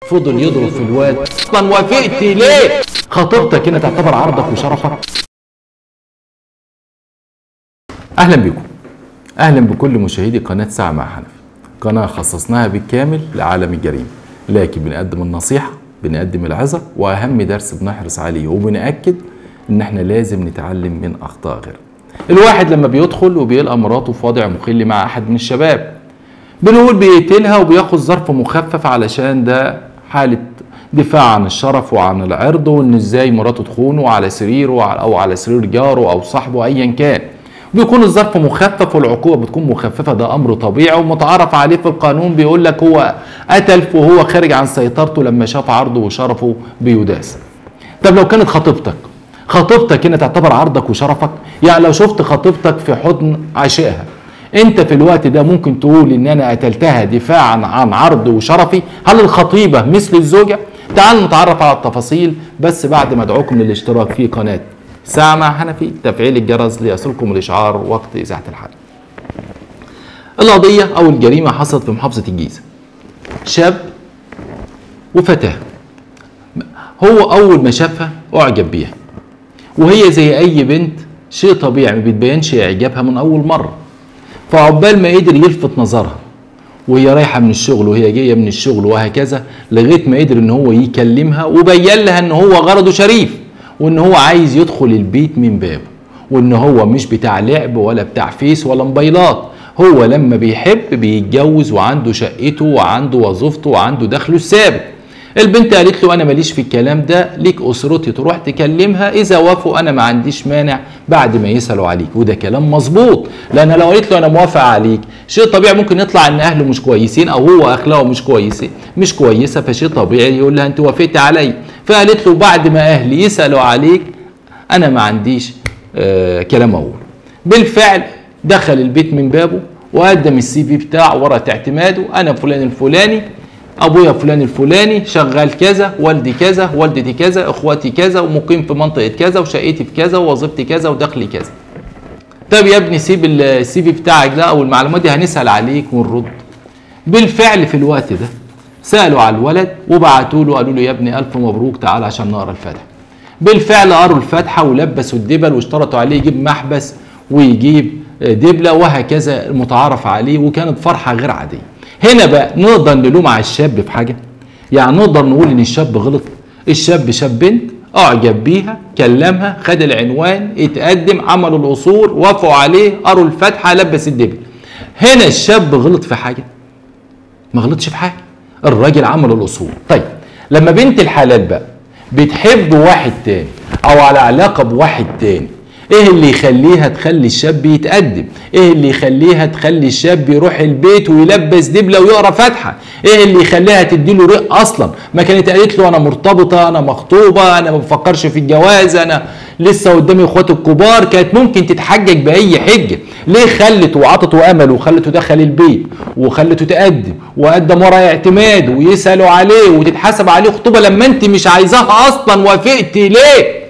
فضل يضرب في الواد اصلا وافقت ليه خطيبتك هنا تعتبر عرضك وشرفك اهلا بكم اهلا بكل مشاهدي قناه ساعه مع حنفي قناه خصصناها بالكامل لعالم الجريمه لكن بنقدم النصيحه بنقدم العظه واهم درس بنحرص عليه وبنأكد ان احنا لازم نتعلم من اخطاء غيرنا الواحد لما بيدخل وبيلقى مراته في وضع مخل مع احد من الشباب بنقول بيقتلها وبياخد ظرف مخفف علشان ده حالة دفاع عن الشرف وعن العرض وان ازاي مراته تخونه على سريره او على سرير جاره او صاحبه ايا كان بيكون الظرف مخفف والعقوبة بتكون مخففة ده أمر طبيعي ومتعارف عليه في القانون بيقول لك هو قتل وهو خارج عن سيطرته لما شاف عرضه وشرفه بيداس طب لو كانت خطيبتك خطيبتك هنا تعتبر عرضك وشرفك يعني لو شفت خطيبتك في حضن عشقها انت في الوقت ده ممكن تقول ان انا قتلتها دفاعا عن عرض وشرفي هل الخطيبة مثل الزوجة تعالوا نتعرف على التفاصيل بس بعد ما ادعوكم للاشتراك في قناة ساعة مع حنفي تفعيل الجرس ليصلكم الإشعار وقت إذاعة الحلقة القضية أو الجريمة حصلت في محافظة الجيزة شاب وفتاة هو أول ما شافها أعجب بيها وهي زي أي بنت شيء طبيعي ما بتبينش إعجابها من أول مرة فعقبال ما قدر يلفت نظرها وهي رايحة من الشغل وهي جاية من الشغل وهكذا لغاية ما قدر إن هو يكلمها وبين لها إن هو غرضه شريف وإن هو عايز يدخل البيت من بابه وإن هو مش بتاع لعب ولا بتاع فيس ولا موبايلات هو لما بيحب بيتجوز وعنده شقته وعنده وظيفته وعنده دخله الثابت البنت قالت له انا ماليش في الكلام ده ليك اسرتي تروح تكلمها اذا وافقوا انا ما عنديش مانع بعد ما يسالوا عليك وده كلام مظبوط لان لو قالت له انا موافق عليك شيء طبيعي ممكن يطلع ان اهله مش كويسين او هو اخلاقه مش كويسه مش كويسه فشيء طبيعي يقول لها انت وافقت عليا فقالت له بعد ما اهلي يسالوا عليك انا ما عنديش آه كلام اقول بالفعل دخل البيت من بابه وقدم السي في بتاعه ورقه اعتماده انا فلان الفلاني ابويا فلان الفلاني شغال كذا والدي كذا والدتي كذا اخواتي كذا ومقيم في منطقه كذا وشقتي في كذا ووظيفتي كذا ودخلي كذا طب يا ابني سيب السي في بتاعك ده او المعلومات دي هنسال عليك ونرد بالفعل في الوقت ده سالوا على الولد وبعتوا له قالوا له يا ابني الف مبروك تعال عشان نقرا الفاتحه بالفعل قروا الفاتحه ولبسوا الدبل واشترطوا عليه يجيب محبس ويجيب دبله وهكذا المتعارف عليه وكانت فرحه غير عاديه هنا بقى نقدر نلوم على الشاب في حاجه يعني نقدر نقول ان الشاب غلط الشاب شاب بنت اعجب بيها كلمها خد العنوان اتقدم عملوا الاصول وافقوا عليه قروا الفاتحه لبس الدبل هنا الشاب غلط في حاجه ما غلطش في حاجه الراجل عمل الاصول طيب لما بنت الحلال بقى بتحب واحد تاني او على علاقه بواحد تاني ايه اللي يخليها تخلي الشاب يتقدم ايه اللي يخليها تخلي الشاب يروح البيت ويلبس دبله ويقرا فاتحه ايه اللي يخليها تديله رق اصلا ما كانت قالت له انا مرتبطه انا مخطوبه انا ما بفكرش في الجواز انا لسه قدامي اخواتي الكبار كانت ممكن تتحجج باي حجه ليه خلت وعطته امل وخلته دخل البيت وخلته تقدم وقدم ورا اعتماد ويسالوا عليه وتتحاسب عليه خطوبه لما انت مش عايزاها اصلا وافقتي ليه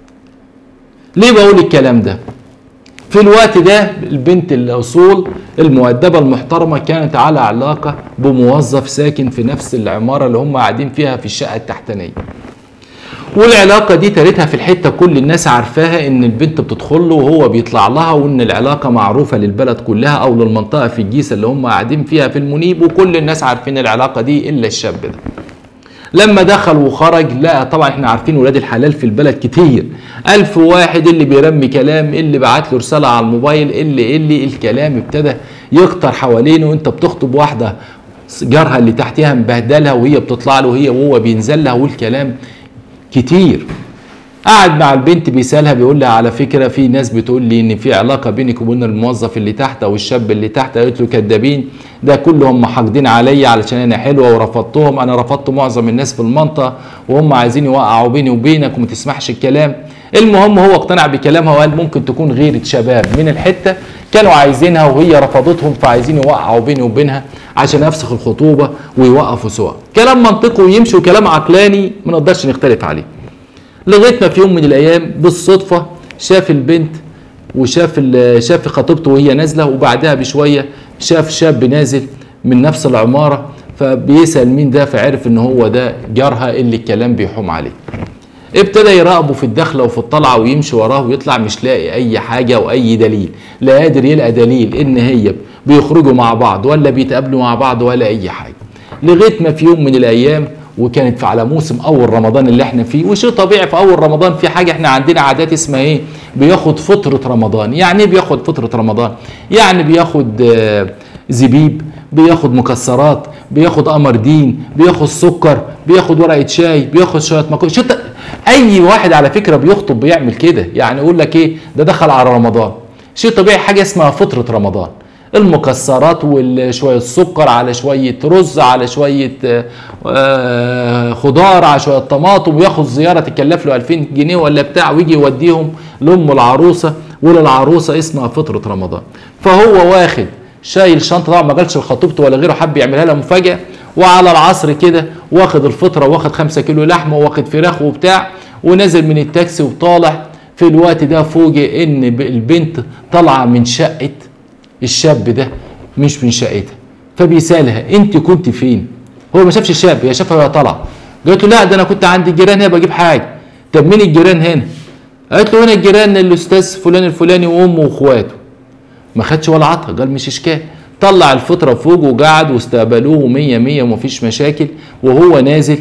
ليه بقول الكلام ده في الوقت ده البنت الاصول المؤدبه المحترمه كانت على علاقه بموظف ساكن في نفس العماره اللي هم قاعدين فيها في الشقه التحتانيه والعلاقه دي تاريتها في الحته كل الناس عارفاها ان البنت بتدخل له وهو بيطلع لها وان العلاقه معروفه للبلد كلها او للمنطقه في الجيزه اللي هم قاعدين فيها في المنيب وكل الناس عارفين العلاقه دي الا الشاب ده لما دخل وخرج لا طبعا احنا عارفين ولاد الحلال في البلد كتير ألف واحد اللي بيرمي كلام اللي بعت له رسالة على الموبايل اللي اللي الكلام ابتدى يكتر حوالينه وانت بتخطب واحدة جارها اللي تحتها مبهدلها وهي بتطلع له وهي وهو بينزل لها والكلام كتير قعد مع البنت بيسالها بيقول لها على فكره في ناس بتقول لي ان في علاقه بينك وبين الموظف اللي تحت او الشاب اللي تحت قالت له كدابين ده كلهم حاقدين عليا علشان انا حلوه ورفضتهم انا رفضت معظم الناس في المنطقه وهم عايزين يوقعوا بيني وبينك وما تسمحش الكلام المهم هو اقتنع بكلامها وقال ممكن تكون غيرة شباب من الحته كانوا عايزينها وهي رفضتهم فعايزين يوقعوا بيني وبينها عشان افسخ الخطوبه ويوقفوا سوا كلام منطقي ويمشي وكلام عقلاني ما نقدرش نختلف عليه لغايه ما في يوم من الايام بالصدفه شاف البنت وشاف شاف خطيبته وهي نازله وبعدها بشويه شاف شاب نازل من نفس العماره فبيسال مين ده فعرف ان هو ده جارها اللي الكلام بيحوم عليه ابتدى يراقبه في الدخله وفي الطلعه ويمشي وراه ويطلع مش لاقي اي حاجه او اي دليل لا قادر يلقى دليل ان هي بيخرجوا مع بعض ولا بيتقابلوا مع بعض ولا اي حاجه لغايه ما في يوم من الايام وكانت في على موسم اول رمضان اللي احنا فيه وشيء طبيعي في اول رمضان في حاجه احنا عندنا عادات اسمها ايه بياخد فطره رمضان يعني ايه بياخد فطره رمضان يعني بياخد آه، زبيب بياخد مكسرات بياخد قمر دين بياخد سكر بياخد ورقه شاي بياخد شويه مكرونه شو اي واحد على فكره بيخطب بيعمل كده يعني يقول لك ايه ده دخل على رمضان شيء طبيعي حاجه اسمها فطره رمضان المكسرات وشوية سكر على شوية رز على شوية آه، آه، خضار على شوية طماطم وياخد زيارة تكلف له 2000 جنيه ولا بتاع ويجي يوديهم لأم العروسة وللعروسة اسمها فطرة رمضان فهو واخد شايل شنطة طبعا ما جالش لخطيبته ولا غيره حب يعملها لها مفاجأة وعلى العصر كده واخد الفطرة واخد 5 كيلو لحمة واخد فراخ وبتاع ونازل من التاكسي وطالع في الوقت ده فوجئ ان البنت طالعة من شقة الشاب ده مش من شقتها فبيسالها انت كنت فين هو ما شافش الشاب هي شافها وهي طالعه قالت له لا ده انا كنت عند الجيران هنا بجيب حاجه طب مين الجيران هنا قالت له هنا الجيران الاستاذ فلان الفلاني وامه واخواته ما خدش ولا عطا قال مش اشكال طلع الفطره فوق وقعد واستقبلوه مية مية ومفيش مشاكل وهو نازل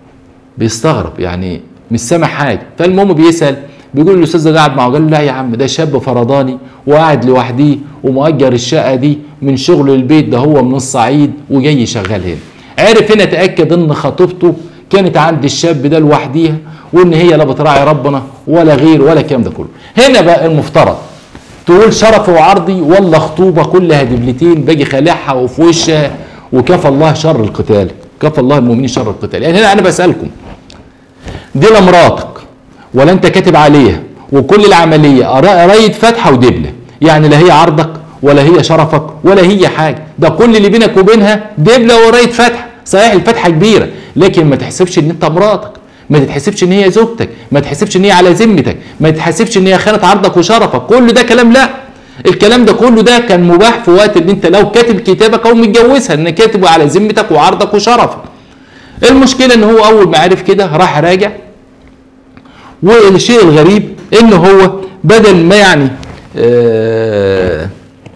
بيستغرب يعني مش سامع حاجه فالمهم بيسال بيقول الاستاذ ده قاعد معه قال له لا يا عم ده شاب فرضاني وقاعد لوحديه ومؤجر الشقه دي من شغل البيت ده هو من الصعيد وجاي شغال هنا عرف هنا تاكد ان خطيبته كانت عند الشاب ده لوحديها وان هي لا بتراعي ربنا ولا غير ولا الكلام ده كله هنا بقى المفترض تقول شرف وعرضي ولا خطوبه كلها دبلتين باجي خالعها وفي وشها وكفى الله شر القتال كفى الله المؤمنين شر القتال يعني هنا انا بسالكم دي لا مراتك ولا انت كاتب عليها وكل العمليه قرايه فاتحه ودبله يعني لا هي عرضك ولا هي شرفك ولا هي حاجه ده كل اللي بينك وبينها دبله وقرايه فاتحه صحيح الفاتحه كبيره لكن ما تحسبش ان انت مراتك ما تتحسبش ان هي زوجتك ما تحسبش ان هي على ذمتك ما تحسبش ان هي خانت عرضك وشرفك كل ده كلام لا الكلام ده كله ده كان مباح في وقت ان انت لو كاتب كتابك او متجوزها ان كاتبه على ذمتك وعرضك وشرفك المشكله ان هو اول ما عرف كده راح راجع والشيء الغريب ان هو بدل ما يعني آه،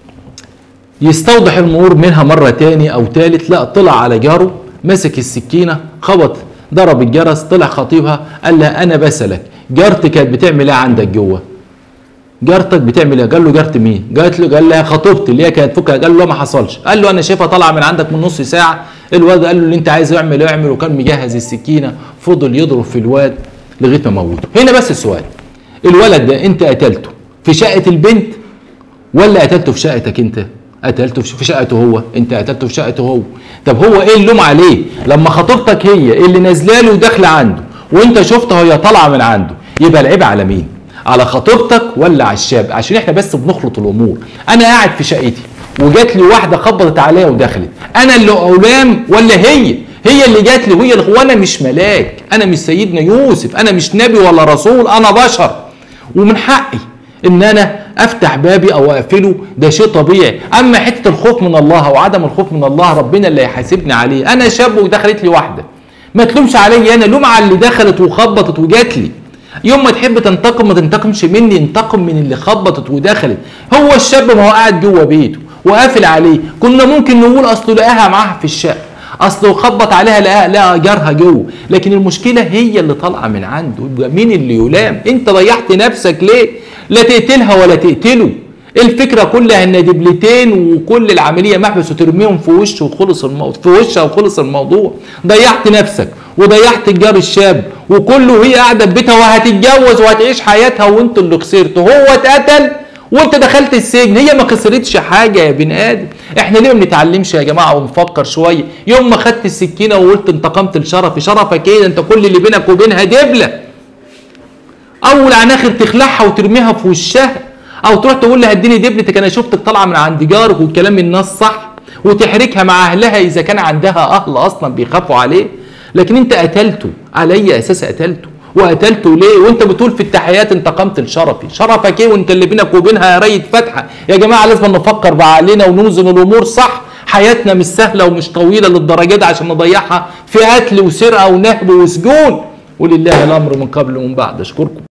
يستوضح الامور منها مره تاني او تالت لا طلع على جاره مسك السكينه خبط ضرب الجرس طلع خطيبها قال لها انا بسالك جارتك كانت بتعمل ايه عندك جوه جارتك بتعمل ايه قال له جارت مين قالت له قال لها خطيبتي اللي هي كانت فكها قال له ما حصلش قال له انا شايفها طالعه من عندك من نص ساعه الواد قال له اللي انت عايزه اعمل اعمل وكان مجهز السكينه فضل يضرب في الواد لغايه ما موته هنا بس السؤال الولد ده انت قتلته في شقه البنت ولا قتلته في شقتك انت قتلته في شقته هو انت قتلته في شقته هو طب هو ايه اللوم عليه لما خطيبتك هي اللي نازله له وداخله عنده وانت شفتها وهي طالعه من عنده يبقى العيب على مين على خطيبتك ولا على الشاب عشان احنا بس بنخلط الامور انا قاعد في شقتي وجات لي واحده خبطت عليا ودخلت انا اللي اولام ولا هي هي اللي جات لي وهي اللي وانا مش ملاك انا مش سيدنا يوسف انا مش نبي ولا رسول انا بشر ومن حقي ان انا افتح بابي او اقفله ده شيء طبيعي اما حته الخوف من الله او عدم الخوف من الله ربنا اللي هيحاسبني عليه انا شاب ودخلت لي واحده ما تلومش عليا انا لوم على اللي دخلت وخبطت وجات لي يوم ما تحب تنتقم ما تنتقمش مني انتقم من اللي خبطت ودخلت هو الشاب ما هو قاعد جوه بيته وقافل عليه كنا ممكن نقول اصله لقاها معاها في الشقه اصله خبط عليها لقاها لقى جارها جوه لكن المشكله هي اللي طالعه من عنده يبقى مين اللي يلام انت ضيعت نفسك ليه لا تقتلها ولا تقتله الفكره كلها ان دبلتين وكل العمليه محبس وترميهم في وشه وخلص الموضوع في وشها وخلص الموضوع ضيعت نفسك وضيعت الجار الشاب وكله وهي قاعده في بيتها وهتتجوز وهتعيش حياتها وانت اللي خسرت هو اتقتل وانت دخلت السجن هي ما خسرتش حاجه يا بني ادم احنا ليه ما بنتعلمش يا جماعه ونفكر شويه يوم ما خدت السكينه وقلت انتقمت لشرفي شرفك ايه ده انت كل اللي بينك وبينها دبله اول عناخر تخلعها وترميها في وشها او تروح تقول لها اديني دبلتك انا شفتك طالعه من عند جارك والكلام الناس صح وتحركها مع اهلها اذا كان عندها اهل اصلا بيخافوا عليه لكن انت قتلته على اي اساس قتلته وقتلته ليه وانت بتقول في التحيات انتقمت لشرفي شرفك ايه وانت اللي بينك وبينها رايه فاتحه يا جماعه لازم نفكر بعقلنا ونوزن الامور صح حياتنا مش سهله ومش طويله للدرجه دي عشان نضيعها في قتل وسرقه ونهب وسجون ولله الامر من قبل ومن بعد اشكركم